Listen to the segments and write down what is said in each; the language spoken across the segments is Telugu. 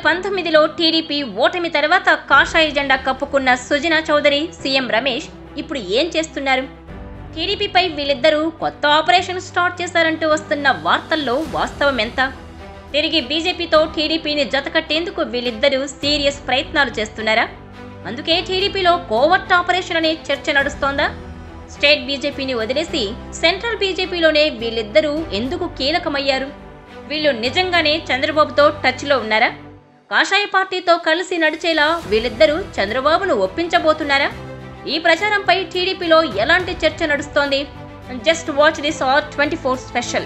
పంతొమ్మిదిలో టీడీపీ ఓటమి తర్వాత కాషాయ జెండా కప్పుకున్న సుజనా చౌదరి సీఎం రమేష్ ఇప్పుడు ఏం చేస్తున్నారు టీడీపీపై వీళ్ళిద్దరూ కొత్త ఆపరేషన్ స్టార్ట్ చేశారంటూ వస్తున్న వార్తల్లో వాస్తవం ఎంత తిరిగి బీజేపీతో టీడీపీని జతకట్టేందుకు వీళ్ళిద్దరూ సీరియస్ ప్రయత్నాలు చేస్తున్నారా అందుకే టీడీపీలో కోవర్ట్ ఆపరేషన్ అనే చర్చ నడుస్తోందా స్టేట్ బీజేపీని వదిలేసి సెంట్రల్ బీజేపీలోనే వీళ్ళిద్దరూ ఎందుకు కీలకమయ్యారు వీళ్ళు నిజంగానే చంద్రబాబుతో టచ్లో ఉన్నారా కాషాయ పార్టీతో కలిసి నడిచేలా వీళ్ళిద్దరూ చంద్రబాబును ఒప్పించబోతున్నారా ఈ ప్రచారంపై టీడీపీలో ఎలాంటి చర్చ నడుస్తోంది just watch this R twenty four special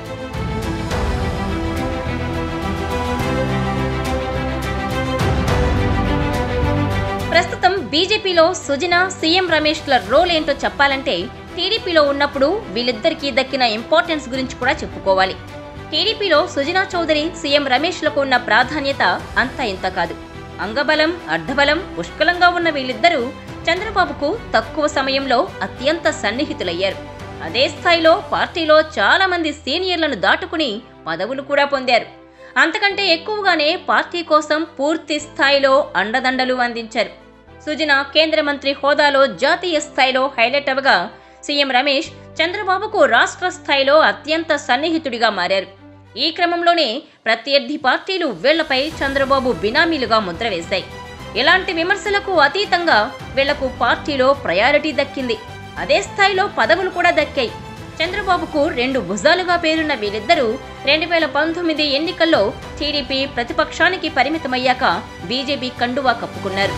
ప్రస్తుతం బీజేపీలో సుజనా సీఎం రమేష్ల రోల్ ఏంటో చెప్పాలంటే టీడీపీలో ఉన్నప్పుడు వీళ్ళిద్దరికీ దక్కిన ఇంపార్టెన్స్ గురించి కూడా చెప్పుకోవాలి టీడీపీలో సుజనా చౌదరి సీఎం రమేష్లకు ఉన్న ప్రాధాన్యత అంత ఇంత కాదు అంగబలం అర్ధబలం పుష్కలంగా ఉన్న వీళ్ళిద్దరూ చంద్రబాబుకు తక్కువ సమయంలో అత్యంత సన్నిహితులయ్యారు అదే స్థాయిలో పార్టీలో చాలా మంది సీనియర్లను దాటుకుని పదవులు కూడా పొందారు అంతకంటే ఎక్కువగానే పార్టీ కోసం పూర్తి స్థాయిలో అండదండలు అందించారు సుజన కేంద్ర మంత్రి హోదాలో జాతీయ స్థాయిలో హైలైట్ అవగా సీఎం రమేష్ చంద్రబాబుకు రాష్ట్ర స్థాయిలో అత్యంత సన్నిహితుడిగా మారారు ఈ క్రమంలోనే ప్రత్యర్థి పార్టీలు వీళ్లపై చంద్రబాబు బినామీలుగా ముద్ర వేశాయి ఇలాంటి విమర్శలకు అతీతంగా వీళ్లకు పార్టీలో ప్రయారిటీ దక్కింది అదే స్థాయిలో పదవులు కూడా దక్కాయి చంద్రబాబుకు రెండు భుజాలుగా పేరున్న వీళ్ళిద్దరూ రెండు వేల పంతొమ్మిది ఎన్నికల్లో టీడీపీ ప్రతిపక్షానికి పరిమితమయ్యాక బీజేపీ కండువా కప్పుకున్నారు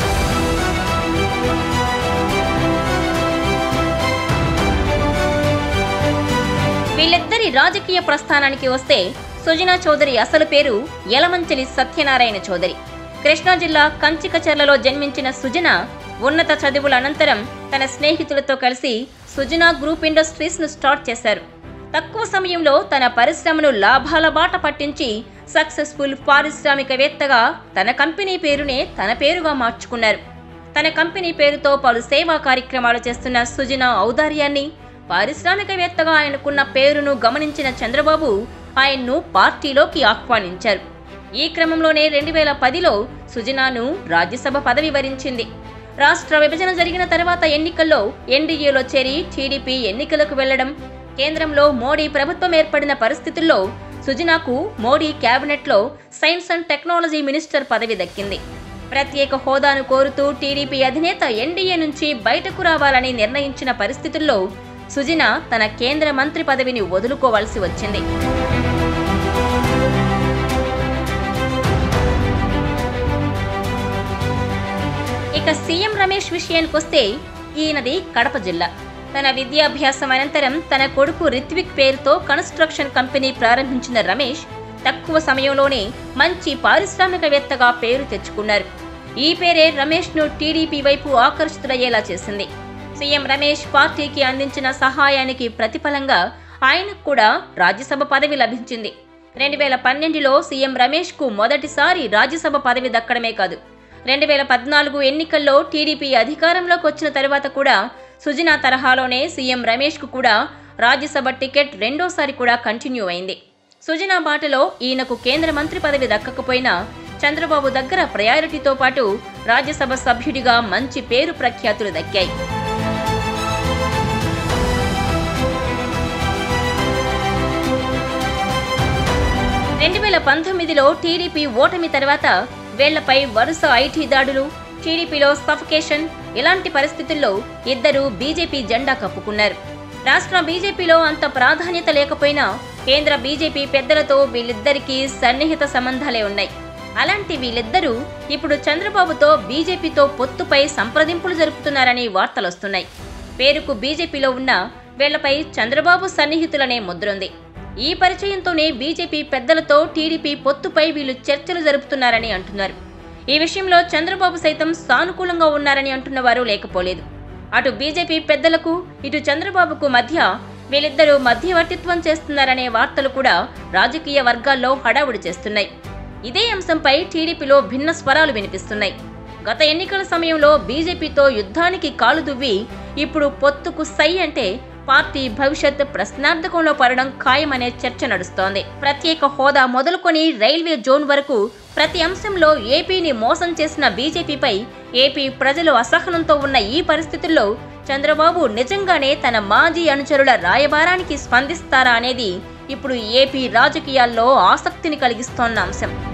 వీళ్ళిద్దరి రాజకీయ ప్రస్థానానికి వస్తే సుజనా చౌదరి అసలు పేరు యలమంచిలి సత్యనారాయణ చౌదరి కృష్ణా జిల్లా కంచికచర్లలో జన్మించిన సుజన ఉన్నత చదువుల అనంతరం తన స్నేహితులతో కలిసి సుజనా గ్రూప్ ఇండస్ట్రీస్ ను స్టార్ట్ చేశారు తక్కువ సమయంలో తన పరిశ్రమను లాభాల బాట పట్టించి సక్సెస్ఫుల్ పారిశ్రామికవేత్తగా తన కంపెనీ పేరునే తన పేరుగా మార్చుకున్నారు తన కంపెనీ పేరుతో పలు సేవా కార్యక్రమాలు చేస్తున్న సుజన ఔదార్యాన్ని పారిశ్రామికవేత్తగా ఆయనకున్న పేరును గమనించిన చంద్రబాబు ఆయన్ను పార్టీలోకి ఆహ్వానించారు ఈ క్రమంలోనే రెండు వేల పదిలో సుజనాను రాజ్యసభ పదవి వరించింది రాష్ట్ర విభజన జరిగిన తర్వాత ఎన్నికల్లో ఎన్డీఏలో చేరి టీడీపీ ఎన్నికలకు వెళ్లడం కేంద్రంలో మోడీ ప్రభుత్వం ఏర్పడిన పరిస్థితుల్లో సుజనాకు మోడీ కేబినెట్లో సైన్స్ అండ్ టెక్నాలజీ మినిస్టర్ పదవి దక్కింది ప్రత్యేక హోదాను కోరుతూ టీడీపీ అధినేత ఎన్డీఏ నుంచి బయటకు రావాలని నిర్ణయించిన పరిస్థితుల్లో సుజన తన కేంద్ర మంత్రి పదవిని వదులుకోవాల్సి వచ్చింది ఇక సీఎం రమేష్ విషయానికొస్తే ఈయనది కడప జిల్లా తన విద్యాభ్యాసం అనంతరం తన కొడుకు రిత్విక్ పేరుతో కన్స్ట్రక్షన్ కంపెనీ ప్రారంభించిన రమేష్ తక్కువ సమయంలోనే మంచి పారిశ్రామికవేత్తగా పేరు తెచ్చుకున్నారు ఈ పేరే రమేష్ను టీడీపీ వైపు ఆకర్షితులయ్యేలా చేసింది సీఎం రమేష్ పార్టీకి అందించిన సహాయానికి ప్రతిఫలంగా ఆయనకు కూడా రాజ్యసభ పదవి లభించింది రెండు వేల పన్నెండులో సీఎం రమేష్కు మొదటిసారి రాజ్యసభ పదవి దక్కడమే కాదు రెండు వేల పద్నాలుగు ఎన్నికల్లో టీడీపీ అధికారంలోకి వచ్చిన తర్వాత కూడా సుజనా తరహాలోనే సీఎం రమేష్కు కూడా రాజ్యసభ టికెట్ రెండోసారి కూడా కంటిన్యూ అయింది సుజనా బాటలో ఈయనకు కేంద్ర మంత్రి పదవి దక్కకపోయినా చంద్రబాబు దగ్గర ప్రయారిటీతో పాటు రాజ్యసభ సభ్యుడిగా మంచి పేరు ప్రఖ్యాతులు దక్కాయి రెండు వేల పంతొమ్మిదిలో టీడీపీ ఓటమి తర్వాత వేళ్లపై వరుస ఐటీ దాడులు టీడీపీలో సఫకేషన్ ఇలాంటి పరిస్థితుల్లో ఇద్దరు బీజేపీ జెండా కప్పుకున్నారు రాష్ట్ర బీజేపీలో అంత ప్రాధాన్యత లేకపోయినా కేంద్ర బీజేపీ పెద్దలతో వీళ్ళిద్దరికీ సన్నిహిత సంబంధాలే ఉన్నాయి అలాంటి వీళ్ళిద్దరూ ఇప్పుడు చంద్రబాబుతో బీజేపీతో పొత్తుపై సంప్రదింపులు జరుపుతున్నారని వార్తలొస్తున్నాయి పేరుకు బీజేపీలో ఉన్న వీళ్లపై చంద్రబాబు సన్నిహితులనే ముద్రుంది ఈ పరిచయంతోనే బీజేపీ పెద్దలతో టీడీపీ పొత్తుపై వీళ్ళు చర్చలు జరుపుతున్నారని అంటున్నారు ఈ విషయంలో చంద్రబాబు సైతం సానుకూలంగా ఉన్నారని అంటున్నవారు లేకపోలేదు అటు బీజేపీ పెద్దలకు ఇటు చంద్రబాబుకు మధ్య వీళ్ళిద్దరూ మధ్యవర్తిత్వం చేస్తున్నారనే వార్తలు కూడా రాజకీయ వర్గాల్లో హడావుడి చేస్తున్నాయి ఇదే అంశంపై టీడీపీలో భిన్న స్వరాలు వినిపిస్తున్నాయి గత ఎన్నికల సమయంలో బీజేపీతో యుద్ధానికి కాలు దువ్వి ఇప్పుడు పొత్తుకు సై అంటే పార్టీ భవిష్యత్ ప్రశ్నార్థకంలో పడడం ఖాయమనే చర్చ నడుస్తోంది ప్రత్యేక హోదా మొదలుకొని రైల్వే జోన్ వరకు ప్రతి అంశంలో ఏపీని మోసం చేసిన బీజేపీపై ఏపీ ప్రజలు అసహనంతో ఉన్న ఈ పరిస్థితుల్లో చంద్రబాబు నిజంగానే తన మాజీ అనుచరుల రాయబారానికి స్పందిస్తారా అనేది ఇప్పుడు ఏపీ రాజకీయాల్లో ఆసక్తిని కలిగిస్తోన్న అంశం